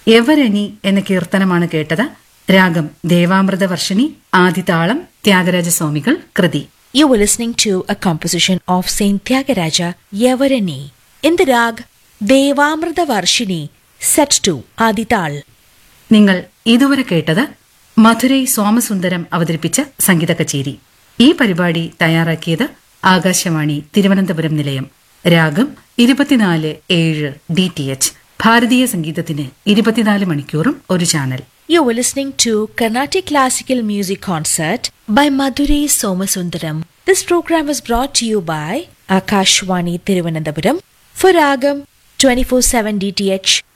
എവരണി എന്ന കീർത്തനമാണ് കേട്ടത് രാഗം ദേവാമൃത വർഷിണി ആദിതാളം ത്യാഗരാജസ്വാമികൾ കൃതി You were listening to a composition of Saint Tyagaraja Yavarani in the rag Devamrita Varshini set to Adital. നിങ്ങൾ ഇതുവരെ കേട്ടത് മധുരൈ സോമസുന്ദരം അവതരിപ്പിച്ച സംഗീത കച്ചേരി ഈ പരിപാടി തയ്യാറാക്കിയത് ആകാശവാണി തിരുവനന്തപുരം നിലയം രാഗം ഇരുപത്തിനാല് ഏഴ് ഡി ടി എച്ച് ഭാരതീയ സംഗീതത്തിന് ഇരുപത്തിനാല് മണിക്കൂറും ഒരു channel You were listening to Carnatic Classical Music Concert by Madhuri Somasundaram. This program was brought to you by Akashwani Thiruvananthapuram for Ragam 24/7 DTH